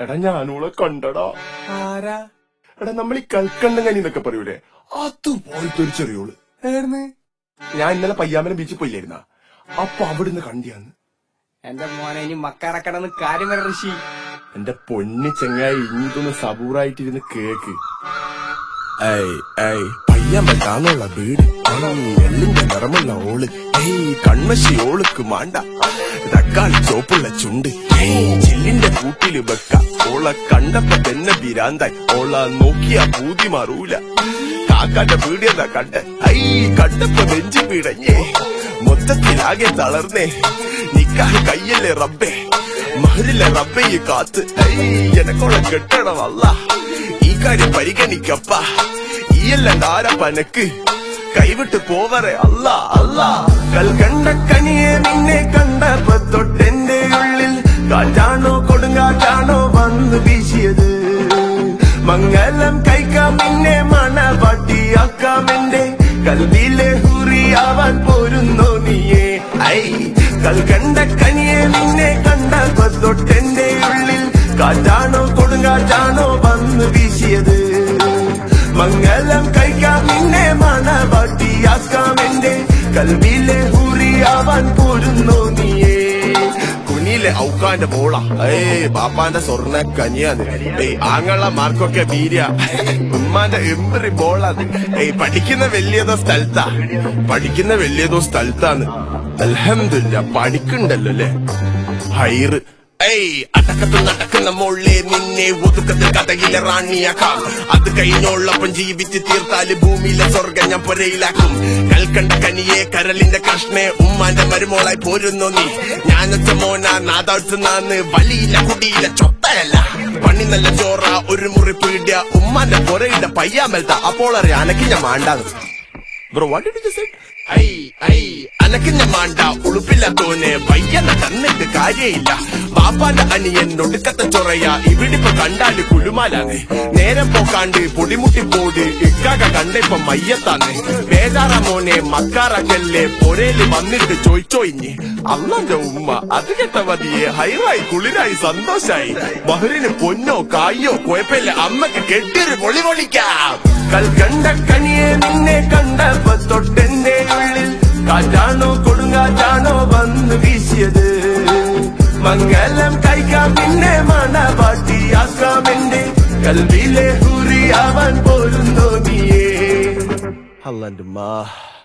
എടാ ഞാനോളെ കണ്ടടാ ആരാ എടാ നമ്മൾ ഈ കൽക്കണ്ടം കനി എന്നൊക്കെ പറയൂലേ അതുപോലത്തെ ഒരു ചെറിയോള് ഏർന്ന് ഞാൻ ഇന്നലെ പയ്യാമല ബീച്ചിൽ പോയില്ലായിരുന്ന അപ്പൊ അവിടുന്ന് കണ്ടിയാന്ന് എന്റെ മോനെ ഇനി മക്കാറക്കടന്ന് കാര്യം വരെ ഋഷി എന്റെ പൊന്നി ചെങ്ങായി ഇഞ്ഞിതൊന്ന് സബൂറായിട്ടിരുന്ന് കേക്ക് ഏയ് ഏയ് പയ്യാമ്പറ്റാന്നുള്ള വീട് എള്ളിന്റെ നിറമുള്ള ഓള് ഏയ് കൺമശി ഓളുക്ക് മാണ്ട തക്കാളി ചോപ്പുള്ള ചുണ്ട് ഏയ് ചില്ലിന്റെ കൂട്ടില് വെക്ക ഓളെ കണ്ടപ്പോ തന്നെ ബിരാന്തായി ഓള നോക്കിയ പൂതി മാറൂല കാക്കാന്റെ വീടിയെന്താ കണ്ട് ഐ കണ്ടപ്പോ നെഞ്ചു പിടഞ്ഞേ മൊത്തത്തിലാകെ തളർന്നേ നിക്കാഹ് കയ്യല്ലേ റബ്ബേ മഹരിലെ റബ്ബയെ കാത്ത് ഐ എനക്കോളെ കെട്ടണമല്ല ഈ കാര്യം പരിഗണിക്കപ്പ ഈയല്ല ആരാ പനക്ക് കൈവിട്ട് പോവറെ അല്ല അല്ല കൽക്കണ്ട കനിയെ നിന്നെ കണ്ടപ്പോ തൊട്ടെന്റെ ഉള്ളിൽ കാറ്റാണോ കൊടുങ്കാറ്റാണോ വന്നു വീശിയത് മംഗലം കൈക്കാം നിന്നെ മണവാട്ടിയാക്കാം എന്റെ കൽവിലെ ഹുറിയാവാൻ പോരുന്നോ നീയേ ഐ കൽക്കണ്ട കനിയെ നിന്നെ കണ്ടപ്പോ തൊട്ടെന്റെ ഉള്ളിൽ കാറ്റാണോ കൊടുങ്കാറ്റാണോ വന്നു വീശിയത് മംഗലം കഴിക്കാം നിന്നെ മണവാട്ടിയാക്കാം എന്റെ കൽവിലെ ഹുറിയാവാൻ പോരുന്നോ നീയേ കുനിയിലെ ഔക്കാന്റെ മോള ഏയ് ബാപ്പാന്റെ സ്വർണ്ണ കനിയാന്ന് ഏയ് ആങ്ങള മാർക്കൊക്കെ വീര്യ ഉമ്മാന്റെ എമ്പറി ബോളാന്ന് ഏയ് പഠിക്കുന്ന വലിയതോ സ്ഥലത്താ പഠിക്കുന്ന വലിയതോ സ്ഥലത്താന്ന് അൽഹംദുലില്ല പഠിക്കണ്ടല്ലോ അല്ലേ ഹൈറ് ഏയ് അടക്കത്ത് നടക്കുന്ന മോളെ നിന്നെ ഒതുക്കത്തിൽ കഥയിലെ റാണിയാക്കാം അത് കഴിഞ്ഞോളപ്പം ജീവിച്ച് തീർത്താല് ഭൂമിയിലെ സ്വർഗം ഞാൻ പുരയിലാക്കും കൽക്കണ്ട കനിയെ കരളിന്റെ കഷ്ണെ ഉമ്മാന്റെ മരുമോളായി പോരുന്നു നീ ഞാനൊച്ച മോന നാദാഴ്ത്തുന്നാന്ന് വലിയില്ല കുടിയില്ല ചൊത്തയല്ല പണി നല്ല ചോറ ഒരു മുറി പീടിയ ഉമ്മാന്റെ പുരയുടെ പയ്യാമൽത്ത അപ്പോൾ അറിയാം അനക്ക് ഞാൻ മാണ്ടാന്ന് bro what did you say I I അനക്കിഞ്ഞ മാണ്ട ഉളുപ്പില്ലാത്തോനെ പയ്യനെ തന്നിട്ട് കാര്യയില്ല പാപ്പാന്റെ അനിയൻ ഒടുക്കത്തെ ചൊറയ ഇവിടിപ്പൊ കണ്ടാല് കുലുമാലാന്ന് നേരം പോക്കാണ്ട് പൊടിമുട്ടി പോട് ഇക്കാക കണ്ടിപ്പൊ മയ്യത്താന്ന് ബേജാറ മോനെ മക്കാറക്കല്ലേ പൊരേല് വന്നിട്ട് ചോയ്ച്ചോയിഞ്ഞ് അള്ളന്റെ ഉമ്മ അത് കേട്ട മതിയെ ഹൈറായി കുളിരായി സന്തോഷായി ബഹറിന് പൊന്നോ കായോ കുഴപ്പമില്ല അമ്മക്ക് കെട്ടിയൊരു പൊളി പൊളിക്കാം കൽക്കണ്ട കനിയെ നിന്നെ കണ്ടപ്പോ തൊട്ടെന്റെ ഉള്ളിൽ കാറ്റാണോ കൊടുങ്കാറ്റാണോ വന്ന് വീശിയത് മംഗലം കഴിക്കാം പിന്നെ മണവാട്ടിയാക്കാം എന്റെ കൽവിലെ ഹുറിയാവാൻ പോരുന്നോ നീയേ അല്ലാണ്ട് മാ